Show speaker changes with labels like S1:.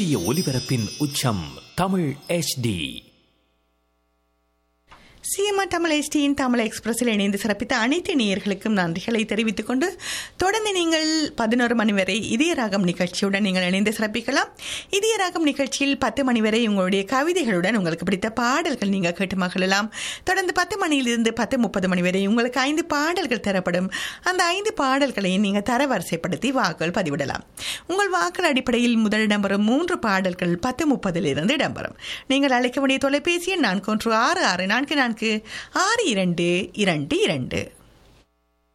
S1: சூரிய ஒளிபரப்பின் உச்சம் தமிழ் எச்டி
S2: சிஎம்ஆ தமிழ் எஸ்டியின் தமிழ் எக்ஸ்பிரஸில் இணைந்து சிறப்பித்த அனைத்து நேயர்களுக்கும் நன்றிகளை தெரிவித்துக் கொண்டு தொடர்ந்து நீங்கள் பதினோரு மணி வரை இதய ராகம் நிகழ்ச்சியுடன் நீங்கள் இணைந்து சிறப்பிக்கலாம் இதய ராகம் நிகழ்ச்சியில் பத்து மணி வரை உங்களுடைய கவிதைகளுடன் உங்களுக்கு பிடித்த பாடல்கள் நீங்கள் கேட்டு மகிழலாம் தொடர்ந்து பத்து மணியிலிருந்து பத்து முப்பது மணி வரை உங்களுக்கு ஐந்து பாடல்கள் தரப்படும் அந்த ஐந்து பாடல்களையும் நீங்கள் தரவரிசைப்படுத்தி வாக்குகள் பதிவிடலாம் உங்கள் வாக்கள் அடிப்படையில் முதல் இடம்பெறும் மூன்று பாடல்கள் பத்து முப்பதிலிருந்து இடம்பெறும் நீங்கள் அழைக்க வேண்டிய தொலைபேசி எண் நான்கு ஒன்று ஆறு ஆறு நான்கு நான்கு ஆறு இரண்டு இரண்டு இரண்டு